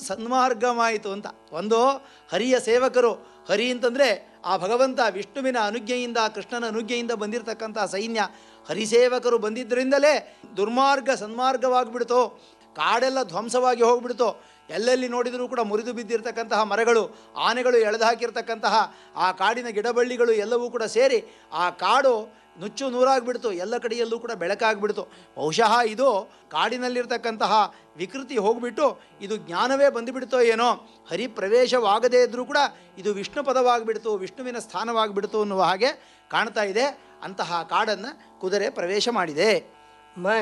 ಸನ್ಮಾರ್ಗವಾಯಿತು ಅಂತ ಒಂದು ಹರಿಯ ಸೇವಕರು ಹರಿ ಅಂತಂದರೆ ಆ ಭಗವಂತ ವಿಷ್ಣುವಿನ ಅನುಜ್ಞೆಯಿಂದ ಕೃಷ್ಣನ ಅನುಜ್ಞೆಯಿಂದ ಬಂದಿರತಕ್ಕಂಥ ಸೈನ್ಯ ಹರಿಸೇವಕರು ಬಂದಿದ್ದರಿಂದಲೇ ದುರ್ಮಾರ್ಗ ಸನ್ಮಾರ್ಗವಾಗಿಬಿಡ್ತು ಕಾಡೆಲ್ಲ ಧ್ವಂಸವಾಗಿ ಹೋಗ್ಬಿಡ್ತು ಎಲ್ಲೆಲ್ಲಿ ನೋಡಿದರೂ ಕೂಡ ಮುರಿದು ಬಿದ್ದಿರತಕ್ಕಂತಹ ಮರಗಳು ಆನೆಗಳು ಎಳೆದು ಹಾಕಿರ್ತಕ್ಕಂತಹ ಆ ಕಾಡಿನ ಗಿಡಬಳ್ಳಿಗಳು ಎಲ್ಲವೂ ಕೂಡ ಸೇರಿ ಆ ಕಾಡು ನುಚ್ಚು ನೂರಾಗ್ಬಿಡ್ತು ಎಲ್ಲ ಕಡೆಯಲ್ಲೂ ಕೂಡ ಬೆಳಕಾಗ್ಬಿಡ್ತು ಬಹುಶಃ ಇದು ಕಾಡಿನಲ್ಲಿರ್ತಕ್ಕಂತಹ ವಿಕೃತಿ ಹೋಗ್ಬಿಟ್ಟು ಇದು ಜ್ಞಾನವೇ ಬಂದುಬಿಡ್ತೋ ಏನೋ ಹರಿ ಪ್ರವೇಶವಾಗದೇ ಇದ್ದರೂ ಕೂಡ ಇದು ವಿಷ್ಣು ಪದವಾಗಿಬಿಡ್ತು ವಿಷ್ಣುವಿನ ಸ್ಥಾನವಾಗಿಬಿಡ್ತು ಅನ್ನುವ ಹಾಗೆ ಕಾಣ್ತಾ ಇದೆ ಅಂತಹ ಕಾಡನ್ನು ಕುದುರೆ ಪ್ರವೇಶ ಮಾಡಿದೆ ಮನ